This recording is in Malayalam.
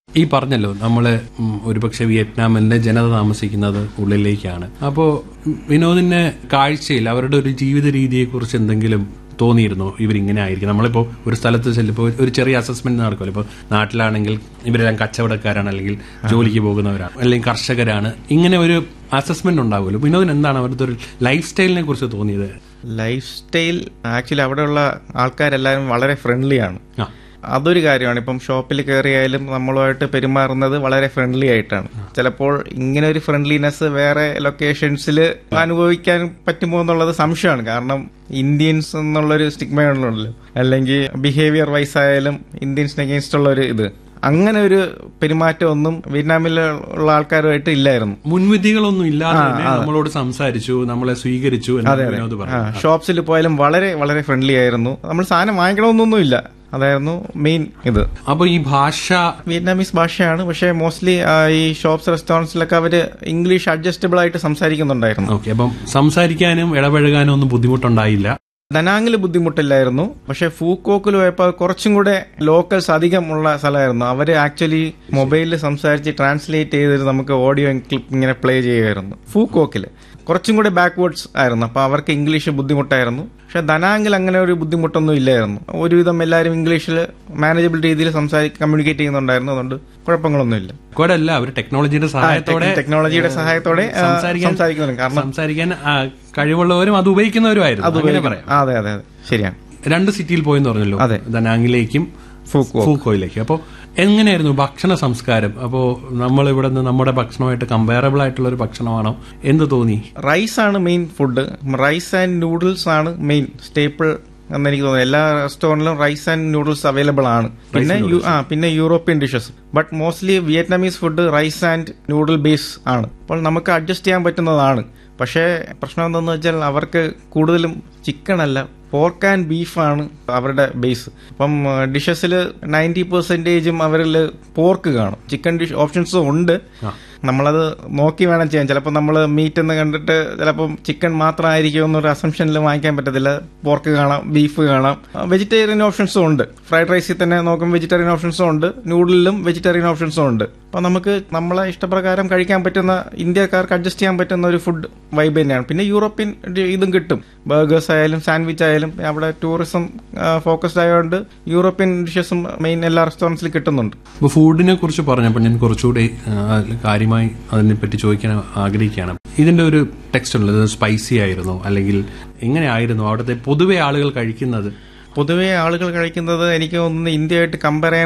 ഈ പറഞ്ഞല്ലോ നമ്മള് ഉം, ഒരുപക്ഷെ വിയറ്റ്നാമിന്റെ ജനത താമസിക്കുന്നത് ഉള്ളിലേക്കാണ് അപ്പോ ഉം, വിനോദിന്റെ കാഴ്ചയിൽ അവരുടെ ഒരു ജീവിത രീതിയെ കുറിച്ച് എന്തെങ്കിലും തോന്നിയിരുന്നോ ഇവരിങ്ങനെ ആയിരിക്കും നമ്മളിപ്പോ ഒരു സ്ഥലത്ത് ചെല്ലുമ്പോൾ ഒരു ചെറിയ അസസ്മെന്റ് നടക്കുമല്ലോ ഇപ്പോൾ നാട്ടിലാണെങ്കിൽ ഇവരെല്ലാം കച്ചവടക്കാരാണ് അല്ലെങ്കിൽ ജോലിക്ക് പോകുന്നവരാണ് അല്ലെങ്കിൽ കർഷകരാണ് ഇങ്ങനെ ഒരു അസസ്മെന്റ് ഉണ്ടാവുമല്ലോ വിനോദിന് എന്താണ് അവരുടെ ഒരു ലൈഫ് സ്റ്റൈലിനെ കുറിച്ച് തോന്നിയത് ലൈഫ് സ്റ്റൈൽ ആക്ച്വലി അവിടെയുള്ള ആൾക്കാരെല്ലാവരും വളരെ ഫ്രണ്ട്ലി ആണ് ആ അതൊരു കാര്യമാണ് ഇപ്പം ഷോപ്പിൽ കയറിയാലും നമ്മളുമായിട്ട് പെരുമാറുന്നത് വളരെ ഫ്രണ്ട്ലി ആയിട്ടാണ് ചിലപ്പോൾ ഇങ്ങനെ ഒരു ഫ്രണ്ട്ലിനെസ് വേറെ ലൊക്കേഷൻസിൽ അനുഭവിക്കാൻ പറ്റുമോ എന്നുള്ളത് സംശയമാണ് കാരണം ഇന്ത്യൻസ് എന്നുള്ളൊരു സ്റ്റിഗ്മയുണ്ടല്ലോ അല്ലെങ്കിൽ ബിഹേവിയർ വൈസ് ആയാലും ഇന്ത്യൻസിന് അഗേൻസ്റ്റ് ഉള്ള ഒരു ഇത് അങ്ങനെ ഒരു പെരുമാറ്റം ഒന്നും വിയറ്റ്നാമിലുള്ള ആൾക്കാരുമായിട്ട് ഇല്ലായിരുന്നു മുൻവിധികളൊന്നും ഇല്ലാതെ തന്നെ നമ്മളോട് സംസാരിച്ചു നമ്മളെ സ്വീകരിച്ചു എന്ന് വിനോദ് പറഞ്ഞു ഷോപ്സിൽ പോയാലും വളരെ വളരെ ഫ്രണ്ട്ലി ആയിരുന്നു നമ്മൾ സാധനം വാങ്ങിക്കണമെന്നൊന്നുമില്ല അതായിരുന്നു മെയിൻ ഇത് അപ്പൊ ഈ ഭാഷ വിയറ്റ്നാമീസ് ഭാഷയാണ് പക്ഷേ മോസ്റ്റ്ലി ഈ ഷോപ്സ് റെസ്റ്റോറൻറ്റ്സിലൊക്കെ അവര് ഇംഗ്ലീഷ് അഡ്ജസ്റ്റബിൾ ആയിട്ട് സംസാരിക്കുന്നുണ്ടായിരുന്നു ഓക്കെ അപ്പം സംസാരിക്കാനും ഇടപഴകാനും ഒന്നും ബുദ്ധിമുട്ടുണ്ടായില്ല ദനാങ്ങിൽ ബുദ്ധിമുട്ടില്ലായിരുന്നു പക്ഷെ ഫൂക്കോക്കിൽ പോയപ്പോൾ കുറച്ചും കൂടെ ലോക്കൽസ് അധികം ഉള്ള സ്ഥലമായിരുന്നു അവര് ആക്ച്വലി മൊബൈലിൽ സംസാരിച്ച് ട്രാൻസ്ലേറ്റ് ചെയ്തിട്ട് നമുക്ക് ഓഡിയോ ക്ലിപ്പ് ഇങ്ങനെ പ്ലേ ചെയ്യുമായിരുന്നു ഫൂക്കോക്കിൽ കുറച്ചും കൂടെ ബാക്ക്വേർഡ്സ് ആയിരുന്നു അപ്പൊ അവർക്ക് ഇംഗ്ലീഷ് ബുദ്ധിമുട്ടായിരുന്നു പക്ഷെ ദനാങ്കിൽ അങ്ങനെ ഒരു ബുദ്ധിമുട്ടൊന്നും ഇല്ലായിരുന്നു ഒരുവിധം എല്ലാവരും ഇംഗ്ലീഷിൽ മാനേജബിൾ രീതിയിൽ സംസാരി കമ്മ്യൂണിക്കേറ്റ് ചെയ്യുന്നുണ്ടായിരുന്നു അതുകൊണ്ട് കുഴപ്പങ്ങളൊന്നുമില്ല കൂടെ അല്ല അവർ ടെക്നോളജിയുടെ സഹായത്തോടെ ടെക്നോളജിയുടെ സഹായത്തോടെ ആ, സംസാരിക്കാൻ സംസാരിക്കുന്നുണ്ട് കാരണം സംസാരിക്കാൻ ആ, കഴിവുള്ളവരും അത് ഉപയോഗിക്കുന്നവരുമായിരുന്നു അങ്ങനെ പറയാം ആ, അതെ അതെ അതെ ശരിയാണ് രണ്ട് സിറ്റിയിൽ പോയെന്ന് പറഞ്ഞല്ലോ അതെ. ദനാങ്ങിലേക്കും ഫൂക്കോ ഫൂക്കോയിലേക്കും അപ്പോൾ എങ്ങനെയായിരുന്നു ഭക്ഷണ സംസ്കാരം അപ്പോൾ നമ്മൾ ഇവിടെ നിന്ന് നമ്മുടെ ഭക്ഷണമായിട്ട് കമ്പയറബിൾ ആയിട്ടുള്ള ഒരു ഭക്ഷണമാണോ എന്ത് തോന്നി റൈസ് ആണ് main food rice and noodles ആണ് മെയിൻ സ്റ്റേപ്പിൾ എന്ന് എനിക്ക് തോന്നുന്നു എല്ലാ റെസ്റ്റോറൻറ്റിലും റൈസ് ആൻഡ് നൂഡിൽസ് അവൈലബിൾ ആണ് പിന്നെ യു- ആ പിന്നെ European dishes but mostly Vietnamese food rice and noodle base ആണ് അപ്പോൾ നമുക്ക് അഡ്ജസ്റ്റ് ചെയ്യാൻ പറ്റുന്നതാണ് പക്ഷേ പ്രശ്നം എന്താണെന്ന് വെച്ചാൽ അവർക്ക് കൂടുതലും ചിക്കൻ അല്ല പോർക്ക് ആൻഡ് ബീഫാണ് അവരുടെ ബേസ് അപ്പം ഡിഷസിൽ നയൻറ്റി പെർസെൻറ്റേജും അവരിൽ പോർക്ക് കാണും ചിക്കൻ ഡിഷ് ഓപ്ഷൻസും ഉണ്ട് നമ്മളത് നോക്കി വേണം ചെയ്യാൻ ചിലപ്പോൾ നമ്മൾ മീറ്റ് എന്ന് കണ്ടിട്ട് ചിലപ്പം ചിക്കൻ മാത്രമായിരിക്കും എന്നൊരു അസംഷനിൽ വാങ്ങിക്കാൻ പറ്റത്തില്ല പോർക്ക് കാണാം ബീഫ് കാണാം വെജിറ്റേറിയൻ ഓപ്ഷൻസും ഉണ്ട് ഫ്രൈഡ് റൈസിൽ തന്നെ നോക്കും വെജിറ്റേറിയൻ ഓപ്ഷൻസും ഉണ്ട് നൂഡിലും വെജിറ്റേറിയൻ ഓപ്ഷൻസും ഉണ്ട് അപ്പം നമുക്ക് നമ്മളെ ഇഷ്ടപ്രകാരം കഴിക്കാൻ പറ്റുന്ന ഇന്ത്യക്കാർക്ക് അഡ്ജസ്റ്റ് ചെയ്യാൻ പറ്റുന്ന ഒരു ഫുഡ് വൈബ് തന്നെയാണ് പിന്നെ യൂറോപ്യൻ ഡി- ഇതും കിട്ടും ബർഗേഴ്സ് ആയാലും സാൻഡ്വിച്ച് ആയാലും അവിടെ ടൂറിസം ഫോക്കസ്ഡ് ആയതുകൊണ്ട് യൂറോപ്യൻ ഡിഷസും മെയിൻ എല്ലാ റെസ്റ്റോറൻറ്റ്സിലും കിട്ടുന്നുണ്ട് അപ്പോൾ ഫുഡിനെ കുറിച്ച് പറഞ്ഞപ്പോൾ ഞാൻ കുറച്ചുകൂടി ആ, കാര്യമായി അതിനെപ്പറ്റി ചോദിക്കാൻ ആഗ്രഹിക്കുകയാണ് ഇതിന്റെ ഒരു ടെക്സ്റ്റ് ഉള്ളത് സ്പൈസി ആയിരുന്നോ അല്ലെങ്കിൽ എങ്ങനെയായിരുന്നു അവിടുത്തെ പൊതുവെ ആളുകൾ കഴിക്കുന്നത് പൊതുവെ ആളുകൾ കഴിക്കുന്നത് എനിക്ക് തോന്നുന്നു ഇന്ത്യയായിട്ട് കമ്പയർ ചെയ്യാൻ